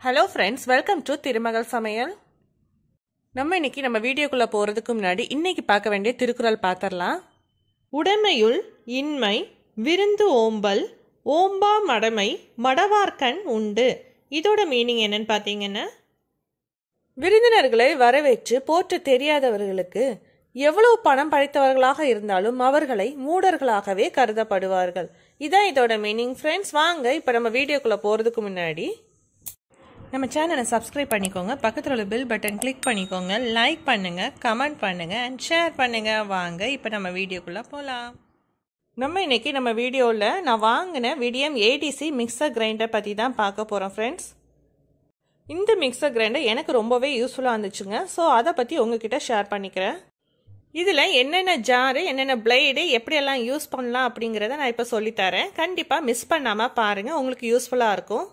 hello friends welcome to திருமகள் சமையல் நம்ம இன்னைக்கு நம்ம வீடியோக்குள்ளே போகிறதுக்கு முன்னாடி இன்னைக்கு பார்க்க வேண்டிய திருக்குறள் பார்த்துடலாம் உடைமையுள் இன்மை விருந்து ஓம்பல் ஓம்பா மடமை மடவார்க்கண் உண்டு இதோட மீனிங் என்னன்னு பார்த்தீங்கன்னா விருந்தினர்களை வரவேற்று போற்ற தெரியாதவர்களுக்கு எவ்வளவு பணம் படைத்தவர்களாக இருந்தாலும் அவர்களை மூடர்களாகவே கருதப்படுவார்கள் இதான் இதோட மீனிங் ஃப்ரெண்ட்ஸ் வாங்க இப்போ நம்ம வீடியோக்குள்ளே போகிறதுக்கு முன்னாடி நம்ம சேனலை சப்ஸ்கிரைப் பண்ணிக்கோங்க பக்கத்தில் உள்ள பெல் பட்டன் கிளிக் பண்ணிக்கோங்க லைக் பண்ணுங்கள் கமெண்ட் பண்ணுங்கள் அண்ட் ஷேர் பண்ணுங்கள் வாங்க இப்போ நம்ம வீடியோக்குள்ளே போகலாம் நம்ம இன்னைக்கு நம்ம வீடியோவில் நான் வாங்கின விடியம் ஏடிசி மிக்சர் கிரைண்டர் பற்றி தான் பார்க்க போகிறோம் ஃப்ரெண்ட்ஸ் இந்த மிக்சர் கிரைண்டர் எனக்கு ரொம்பவே யூஸ்ஃபுல்லாக இருந்துச்சுங்க ஸோ அதை பற்றி உங்ககிட்ட ஷேர் பண்ணிக்கிறேன் இதில் என்னென்ன ஜாரு என்னென்ன பிளேடு எப்படியெல்லாம் யூஸ் பண்ணலாம் அப்படிங்கிறத நான் இப்போ சொல்லித்தரேன் கண்டிப்பாக மிஸ் பண்ணாமல் பாருங்கள் உங்களுக்கு யூஸ்ஃபுல்லாக இருக்கும்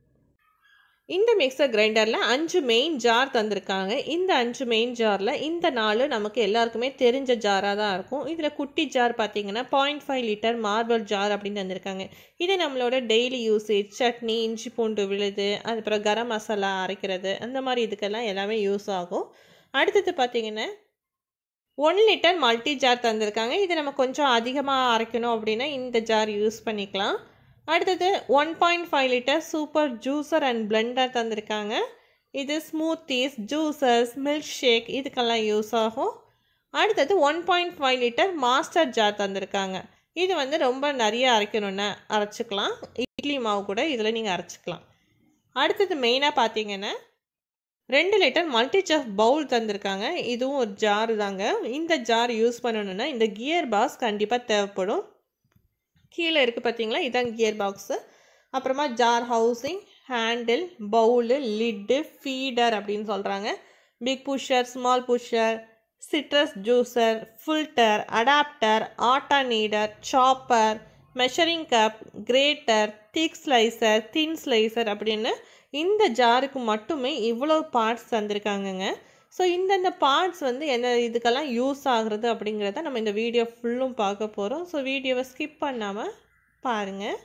இந்த மிக்சர் கிரைண்டரில் அஞ்சு மெயின் ஜார் தந்திருக்காங்க இந்த அஞ்சு மெயின் ஜாரில் இந்த நாலு நமக்கு எல்லாருக்குமே தெரிஞ்ச ஜாராக தான் இருக்கும் இதில் குட்டி ஜார் பார்த்தீங்கன்னா point five litre marble jar அப்படின்னு தந்திருக்காங்க இது நம்மளோட டெய்லி யூசேஜ் சட்னி இஞ்சி பூண்டு விழுது அதுக்கப்புறம் கரம் மசாலா அரைக்கிறது அந்த மாதிரி இதுக்கெல்லாம் எல்லாமே யூஸ் ஆகும் அடுத்தது பார்த்தீங்கன்னா ஒன் லிட்டர் மல்டி ஜார் தந்திருக்காங்க இது நம்ம கொஞ்சம் அதிகமாக அரைக்கணும் அப்படின்னா இந்த ஜார் யூஸ் பண்ணிக்கலாம் அடுத்தது one point five litre super juicer and blender தந்திருக்காங்க இது ஸ்மூத்தீஸ் ஜூஸஸ் மில்க் ஷேக் இதுக்கெல்லாம் யூஸ் ஆகும் அடுத்தது one point five litre master jar தந்திருக்காங்க இது வந்து ரொம்ப நிறைய அரைக்கணும்னா அரைச்சிக்கலாம் இட்லி மாவு கூட இதில் நீங்கள் அரைச்சிக்கலாம் அடுத்தது மெயினாக பார்த்தீங்கன்னா ரெண்டு லிட்டர் மல்டி செஃப் பவுல் தந்திருக்காங்க இதுவும் ஒரு ஜாரு தாங்க இந்த ஜார் யூஸ் பண்ணணுன்னா இந்த கியர் பாக்ஸ் கண்டிப்பாக தேவைப்படும் கீழே இருக்குது பார்த்தீங்களா இதான் கியர் பாக்ஸு அப்புறமா jar housing handle bowl lid feeder அப்படின்னு சொல்கிறாங்க big pusher small pusher citrus juicer filter adapter atta kneader chopper measuring cup grater thick slicer thin slicer அப்படின்னு இந்த ஜாருக்கு மட்டுமே இவ்வளோ பார்ட்ஸ் தந்திருக்காங்கங்க ஸோ இந்தந்த பார்ட்ஸ் வந்து என்ன இதுக்கெல்லாம் யூஸ் ஆகுறது அப்படிங்கிறத நம்ம இந்த வீடியோ ஃபுல்லும் பார்க்க போகிறோம் ஸோ வீடியோவை ஸ்கிப் பண்ணாமல் பாருங்கள்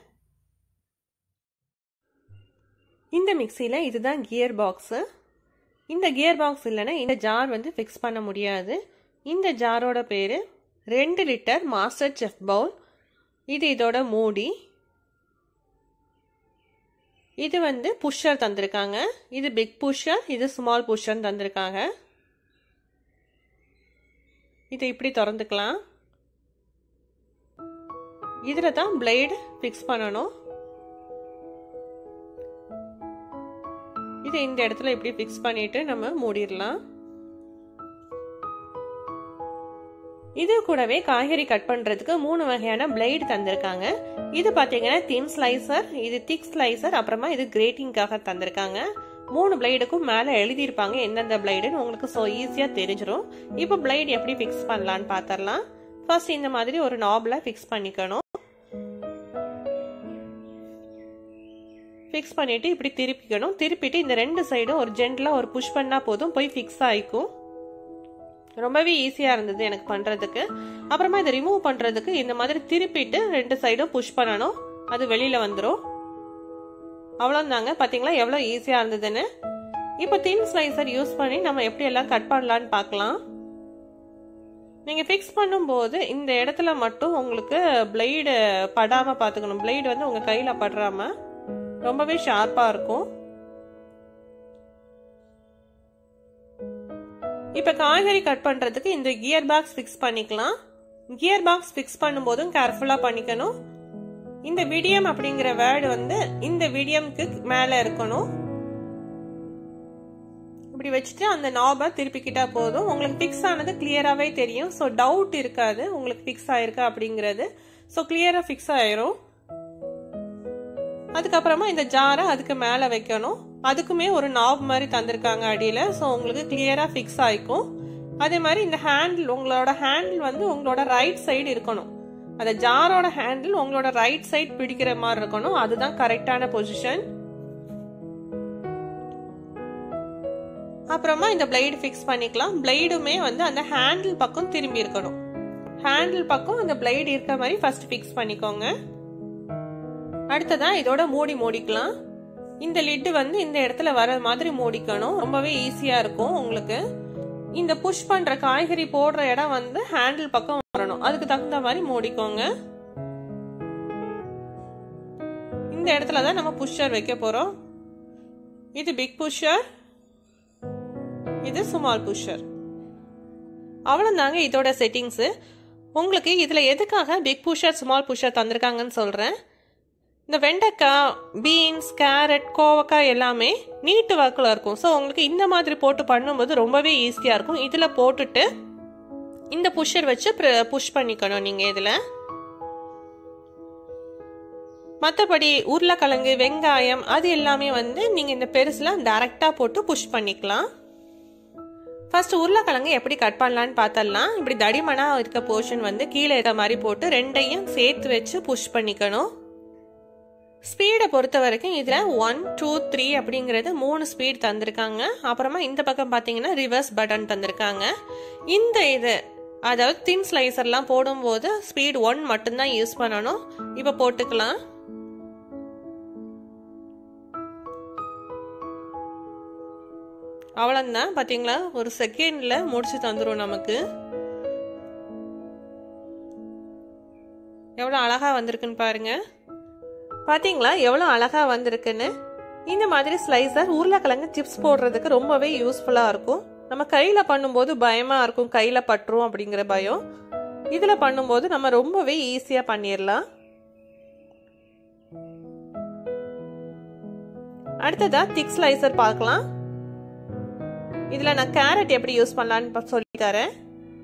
இந்த மிக்சியில் இதுதான் கியர் பாக்ஸு இந்த கியர் பாக்ஸ் இல்லைன்னா இந்த ஜார் வந்து ஃபிக்ஸ் பண்ண முடியாது இந்த ஜாரோட பேர் ரெண்டு லிட்டர் மாஸ்டர் செஃப் பவுல் இது இதோட மூடி இது வந்து புஷ்ஷர் தந்திருக்காங்க இது பிக் புஷ்ஷர் இது ஸ்மால் புஷ்ஷர் தந்திருக்காங்க இதை இப்படி திறந்துக்கலாம் இதில் தான் பிளேடு ஃபிக்ஸ் பண்ணணும் இதை இந்த இடத்துல இப்படி ஃபிக்ஸ் பண்ணிட்டு நம்ம மூடிடலாம் இது கூடவே காய்கறி கட் பண்ணுறதுக்கு மூணு வகையான பிளேடு தந்திருக்காங்க இது பார்த்தீங்கன்னா தின் ஸ்லைசர் இது திக் ஸ்லைசர் அப்புறமா இது கிரேட்டிங்காக தந்திருக்காங்க மூணு பிளேடுக்கும் மேலே எழுதியிருப்பாங்க எந்தெந்த பிளேடுன்னு உங்களுக்கு ஸோ ஈஸியாக தெரிஞ்சிடும் இப்போ பிளேடு எப்படி ஃபிக்ஸ் பண்ணலான்னு பார்த்துடலாம் ஃபர்ஸ்ட் இந்த மாதிரி ஒரு நாபில் ஃபிக்ஸ் பண்ணிக்கணும் ஃபிக்ஸ் பண்ணிவிட்டு இப்படி திருப்பிக்கணும் திருப்பிட்டு இந்த ரெண்டு சைடும் ஒரு ஜென்டலாக ஒரு புஷ் பண்ணால் போதும் போய் ஃபிக்ஸ் ஆகிக்கும் ரொம்பவே ஈஸியாக இருந்தது எனக்கு பண்ணுறதுக்கு அப்புறமா இதை ரிமூவ் பண்ணுறதுக்கு இந்த மாதிரி திருப்பிட்டு ரெண்டு சைடும் புஷ் பண்ணணும் அது வெளியில் வந்துடும் அவ்வளோதாங்க பார்த்தீங்களா எவ்வளோ ஈஸியாக இருந்ததுன்னு இப்போ தின் ஸ்லைசர் யூஸ் பண்ணி நம்ம எப்படி எல்லாம் கட் பண்ணலான்னு பார்க்கலாம் நீங்கள் ஃபிக்ஸ் பண்ணும்போது இந்த இடத்துல மட்டும் உங்களுக்கு பிளேடு படாமல் பார்த்துக்கணும் பிளேடு வந்து உங்கள் கையில் படுறாம ரொம்பவே ஷார்ப்பாக இருக்கும் இப்போ காய்கறி கட் பண்ணுறதுக்கு இந்த கியர் பாக்ஸ் ஃபிக்ஸ் பண்ணிக்கலாம் கியர் பாக்ஸ் ஃபிக்ஸ் பண்ணும்போதும் கேர்ஃபுல்லாக பண்ணிக்கணும் இந்த விடியம் அப்படிங்கிற வேர்டு வந்து இந்த விடியம்க்கு மேலே இருக்கணும் இப்படி வச்சுட்டு அந்த நாபை திருப்பிக்கிட்டா போதும் உங்களுக்கு ஃபிக்ஸ் ஆனது கிளியராகவே தெரியும் ஸோ டவுட் இருக்காது உங்களுக்கு ஃபிக்ஸ் ஆயிருக்கா அப்படிங்கிறது ஸோ கிளியராக ஃபிக்ஸ் ஆயிரும் அதுக்கப்புறமா இந்த ஜாரை அதுக்கு மேலே வைக்கணும் அதுக்குமே ஒரு நாப் மாதிரி தந்திருக்காங்க அடியில் ஸோ உங்களுக்கு கிளியராக ஃபிக்ஸ் ஆகிக்கும் அதே மாதிரி இந்த ஹேண்டில் உங்களோட ஹேண்டில் வந்து உங்களோட ரைட் சைடு இருக்கணும் அந்த ஜாரோட ஹேண்டில் உங்களோட ரைட் சைடு பிடிக்கிற மாதிரி இருக்கணும் அதுதான் கரெக்டான பொசிஷன் அப்புறமா இந்த பிளேடு ஃபிக்ஸ் பண்ணிக்கலாம் பிளேடுமே வந்து அந்த ஹேண்டில் பக்கம் திரும்பி இருக்கணும் ஹேண்டில் பக்கம் அந்த பிளேடு இருக்க மாதிரி ஃபர்ஸ்ட் ஃபிக்ஸ் பண்ணிக்கோங்க அடுத்ததான் இதோட மூடி மூடிக்கலாம் இந்த லிட்டு வந்து இந்த இடத்துல வர மாதிரி மூடிக்கணும் ரொம்பவே ஈஸியா இருக்கும் உங்களுக்கு இந்த புஷ் பண்ற காய்கறி போடுற இடம் வந்து ஹேண்டில் பக்கம் வரணும் அதுக்கு தகுந்த மாதிரி மூடிக்கோங்க இந்த இடத்துல தான் நம்ம புஷ்ஷர் வைக்க போறோம் இது பிக் புஷ்ஷர் இது ஸ்மால் புஷ்ஷர் அவ்வளோதாங்க இதோட செட்டிங்ஸு உங்களுக்கு இதில் எதுக்காக பிக் புஷர் ஸ்மால் புஷர் தந்திருக்காங்கன்னு சொல்கிறேன் இந்த வெண்டைக்காய் பீன்ஸ் கேரட் கோவக்காய் எல்லாமே நீட்டு வாக்கில் இருக்கும் ஸோ உங்களுக்கு இந்த மாதிரி போட்டு பண்ணும்போது ரொம்பவே ஈஸியாக இருக்கும் இதில் போட்டுட்டு இந்த புஷ்ஷர் வச்சு புஷ் பண்ணிக்கணும் நீங்கள் இதில் மற்றபடி உருளைக்கிழங்கு வெங்காயம் அது எல்லாமே வந்து நீங்கள் இந்த பெருசில் டைரெக்டாக போட்டு புஷ் பண்ணிக்கலாம் ஃபர்ஸ்ட் உருளைக்கிழங்கு எப்படி கட் பண்ணலான்னு பார்த்தலாம் இப்படி தடிமனாக இருக்க போர்ஷன் வந்து கீழே இருக்க மாதிரி போட்டு ரெண்டையும் சேர்த்து வச்சு புஷ் பண்ணிக்கணும் ஸ்பீடை பொறுத்த வரைக்கும் இதில் ஒன் டூ த்ரீ அப்படிங்கிறது மூணு ஸ்பீட் தந்திருக்காங்க அப்புறமா இந்த பக்கம் பார்த்தீங்கன்னா ரிவர்ஸ் பட்டன் தந்திருக்காங்க இந்த இது அதாவது தின் ஸ்லைசர்லாம் போடும்போது ஸ்பீட் ஒன் மட்டும்தான் யூஸ் பண்ணணும் இப்போ போட்டுக்கலாம் அவ்வளோதான் பார்த்தீங்களா ஒரு செகண்டில் முடிச்சு தந்துடும் நமக்கு எவ்வளோ அழகாக வந்திருக்குன்னு பாருங்க பார்த்தீங்களா எவ்வளோ அழகாக வந்திருக்குன்னு இந்த மாதிரி ஸ்லைசர் உருளைக்கிழங்கு சிப்ஸ் போடுறதுக்கு ரொம்பவே யூஸ்ஃபுல்லாக இருக்கும் நம்ம கையில் பண்ணும்போது பயமாக இருக்கும் கையில் பட்டுரும் அப்படிங்கிற பயம் இதில் பண்ணும்போது நம்ம ரொம்பவே ஈஸியாக பண்ணிடலாம் அடுத்ததா திக் ஸ்லைசர் பார்க்கலாம் இதில் நான் கேரட் எப்படி யூஸ் பண்ணலான்னு சொல்லி தரேன்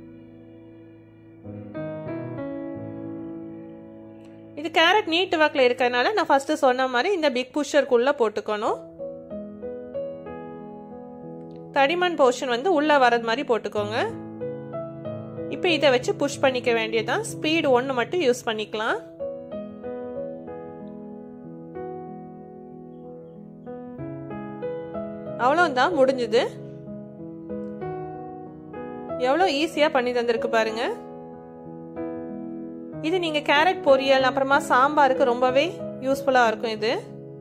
இது கேரட் நீட்டு வாக்கில் இருக்கிறதுனால நான் ஃபர்ஸ்ட் சொன்ன மாதிரி இந்த பிக் புஷருக்குள்ள போட்டுக்கணும் தடிமன் போர்ஷன் வந்து உள்ள வரது மாதிரி போட்டுக்கோங்க இப்போ இதை வச்சு புஷ் பண்ணிக்க வேண்டியதான் ஸ்பீடு ஒன்று மட்டும் யூஸ் பண்ணிக்கலாம் அவ்வளோதான் முடிஞ்சுது எவ்வளோ ஈஸியாக பண்ணி தந்திருக்கு பாருங்க இது நீங்கள் கேரட் பொரியல் அப்புறமா சாம்பாருக்கு ரொம்பவே யூஸ்ஃபுல்லாக இருக்கும் இது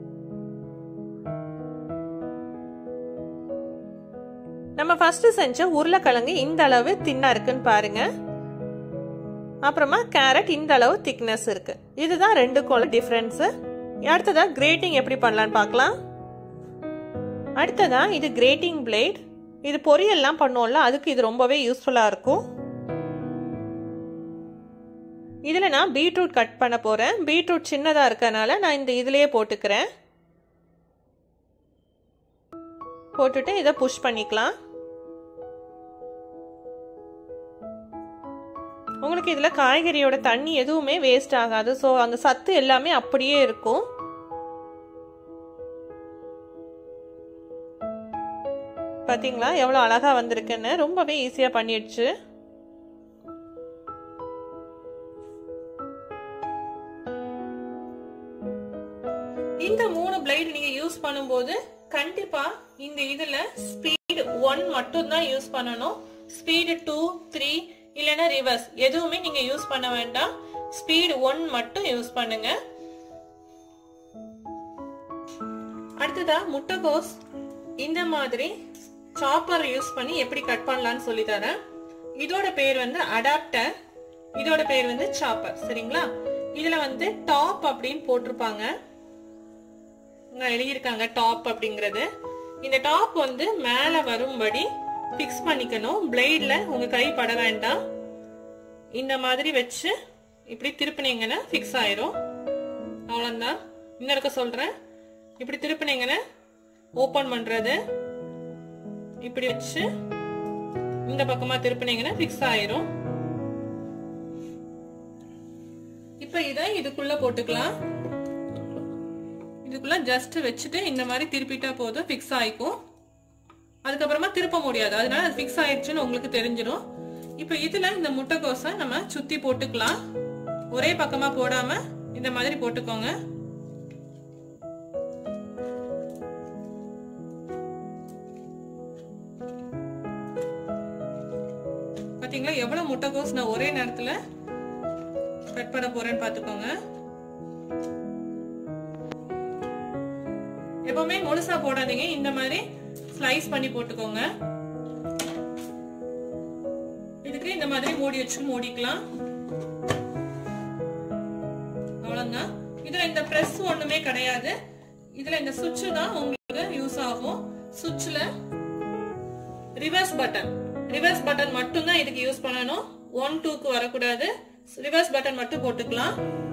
நம்ம ஃபர்ஸ்ட் செஞ்ச உருளைக்கிழங்கு இந்த அளவு தின்னா இருக்குன்னு பாருங்க அப்புறமா கேரட் இந்த அளவு திக்னஸ் இருக்கு இதுதான் ரெண்டுக்கும் டிஃப்ரென்ஸ் அடுத்ததா கிரேட்டிங் எப்படி பண்ணலான்னு பார்க்கலாம் அடுத்ததா இது கிரேட்டிங் பிளேட் இது பொரியல்லாம் பண்ணுவோம்ல அதுக்கு இது ரொம்பவே யூஸ்ஃபுல்லாக இருக்கும் இதில் நான் பீட்ரூட் கட் பண்ண போகிறேன் பீட்ரூட் சின்னதாக இருக்கனால நான் இந்த இதுலேயே போட்டுக்கிறேன் போட்டுட்டு இதை புஷ் பண்ணிக்கலாம் உங்களுக்கு இதில் காய்கறியோட தண்ணி எதுவுமே வேஸ்ட் ஆகாது ஸோ அந்த சத்து எல்லாமே அப்படியே இருக்கும் பார்த்தீங்களா எவ்வளோ அழகாக வந்திருக்குன்னு ரொம்பவே ஈஸியாக பண்ணிடுச்சு இந்த மூணு பிளேட் நீங்க யூஸ் பண்ணும்போது கண்டிப்பா இந்த இதுல ஸ்பீடு ஒன் மட்டும் தான் யூஸ் பண்ணணும் ஸ்பீடு டூ த்ரீ இல்லைன்னா ரிவர்ஸ் எதுவுமே நீங்க யூஸ் பண்ண வேண்டாம் ஸ்பீடு ஒன் மட்டும் யூஸ் பண்ணுங்க அடுத்ததா முட்டைகோஸ் இந்த மாதிரி சாப்பர் யூஸ் பண்ணி எப்படி கட் பண்ணலாம்னு சொல்லி தரேன் இதோட பேர் வந்து அடாப்டர் இதோட பேர் வந்து சாப்பர் சரிங்களா இதுல வந்து டாப் அப்படின்னு போட்டிருப்பாங்க எழுதியிருக்காங்க டாப் அப்படிங்கிறது இந்த டாப் வந்து மேல வரும்படி பிக்ஸ் பண்ணிக்கணும் பிளேட்ல உங்க கை பட வேண்டாம் இந்த மாதிரி வச்சு இப்படி திருப்பினீங்கன்னா ஃபிக்ஸ் ஆயிரும் அவ்வளோதான் இன்னும் இருக்க சொல்றேன் இப்படி திருப்பினீங்கன்னா ஓபன் பண்றது இப்படி வச்சு இந்த பக்கமா திருப்பினீங்கன்னா ஃபிக்ஸ் ஆயிரும் இப்ப இதை இதுக்குள்ள போட்டுக்கலாம் இதுக்குள்ள ஜஸ்ட் வச்சுட்டு இந்த மாதிரி திருப்பிட்டா போதும் ஃபிக்ஸ் ஆயிக்கும் அதுக்கப்புறமா திருப்ப முடியாது அதனால அது ஃபிக்ஸ் ஆயிடுச்சுன்னு உங்களுக்கு தெரிஞ்சிடும் இப்போ இதுல இந்த முட்டைக்கோசை நம்ம சுத்தி போட்டுக்கலாம் ஒரே பக்கமா போடாம இந்த மாதிரி போட்டுக்கோங்க பாத்தீங்களா எவ்வளவு முட்டைக்கோஸ் நான் ஒரே நேரத்துல கட் பண்ண போறேன்னு பாத்துக்கோங்க எப்பவுமே முழுசா போடாதீங்க இந்த மாதிரி ஸ்லைஸ் பண்ணி போட்டுக்கோங்க இதுக்கு இந்த மாதிரி மூடி வச்சு மூடிக்கலாம் அவ்வளவுதான் இதுல இந்த பிரஸ் ஒண்ணுமே கிடையாது இதுல இந்த சுவிட்ச் தான் உங்களுக்கு யூஸ் ஆகும் சுவிட்ச்ல ரிவர்ஸ் பட்டன் ரிவர்ஸ் பட்டன் மட்டும் தான் இதுக்கு யூஸ் பண்ணணும் ஒன் டூக்கு வரக்கூடாது ரிவர்ஸ் பட்டன் மட்டும் போட்டுக்கலாம்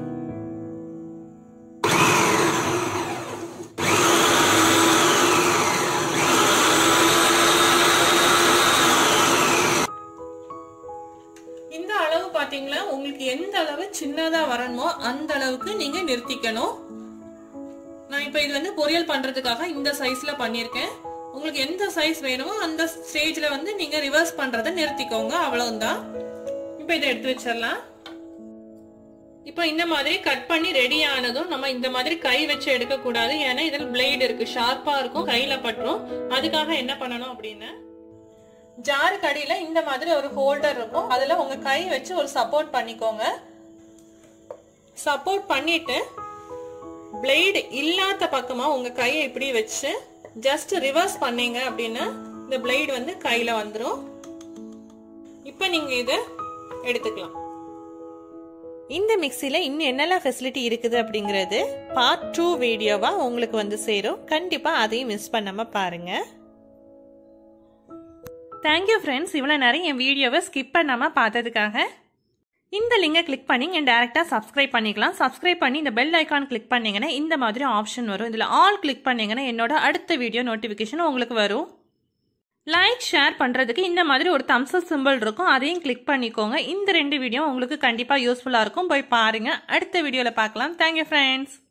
இந்த அளவு பாத்தீங்களா உங்களுக்கு எந்த அளவு சின்னதா வரணுமோ அந்த அளவுக்கு நீங்க நிறுத்திக்கணும் நான் இப்ப இது வந்து பொரியல் பண்றதுக்காக இந்த சைஸ்ல பண்ணிருக்கேன் உங்களுக்கு எந்த சைஸ் வேணுமோ அந்த ஸ்டேஜ்ல வந்து நீங்க ரிவர்ஸ் பண்றதை நிறுத்திக்கோங்க அவ்வளவுதான் இப்ப இதை எடுத்து வச்சிடலாம் இப்போ இந்த மாதிரி கட் பண்ணி ரெடி ஆனதும் நம்ம இந்த மாதிரி கை வச்சு எடுக்க கூடாது ஏன்னா இதில் பிளேடு இருக்கு ஷார்ப்பா இருக்கும் கையில பட்டுரும் அதுக்காக என்ன பண்ணணும் அப்படின்னு ஜாருக்கு அடியில இந்த மாதிரி ஒரு ஹோல்டர் இருக்கும் அதுல உங்க கை வச்சு ஒரு சப்போர்ட் பண்ணிக்கோங்க சப்போர்ட் பண்ணிட்டு பிளேடு இல்லாத பக்கமா உங்க கையை இப்படி வச்சு ஜஸ்ட் ரிவர்ஸ் பண்ணீங்க அப்படின்னா இந்த பிளேடு வந்து கையில வந்துடும் இப்போ நீங்க இதை எடுத்துக்கலாம் இந்த மிக்சியில் இன்னும் என்னெல்லாம் ஃபெசிலிட்டி இருக்குது அப்படிங்கிறது பார்ட் டூ வீடியோவாக உங்களுக்கு வந்து சேரும் கண்டிப்பாக அதையும் மிஸ் பண்ணாமல் பாருங்கள் தேங்க்யூ ஃப்ரெண்ட்ஸ் இவ்வளோ நேரம் என் வீடியோவை ஸ்கிப் பண்ணாமல் பார்த்ததுக்காக இந்த லிங்கை கிளிக் பண்ணி நீங்கள் டேரெக்டாக சப்ஸ்கிரைப் பண்ணிக்கலாம் சப்ஸ்கிரைப் பண்ணி இந்த பெல் ஐக்கான் கிளிக் பண்ணிங்கன்னா இந்த மாதிரி ஆப்ஷன் வரும் இதில் ஆல் கிளிக் பண்ணிங்கன்னா என்னோட அடுத்த வீடியோ நோட்டிஃபிகேஷன் உங்களுக்கு வரும் லைக் ஷேர் பண்ணுறதுக்கு இந்த மாதிரி ஒரு தம்ஸ்அப் சிம்பிள் இருக்கும் அதையும் கிளிக் பண்ணிக்கோங்க இந்த ரெண்டு வீடியோ உங்களுக்கு கண்டிப்பாக யூஸ்ஃபுல்லாக இருக்கும் போய் பாருங்கள் அடுத்த வீடியோவில் பார்க்கலாம் தேங்க்யூ ஃப்ரெண்ட்ஸ்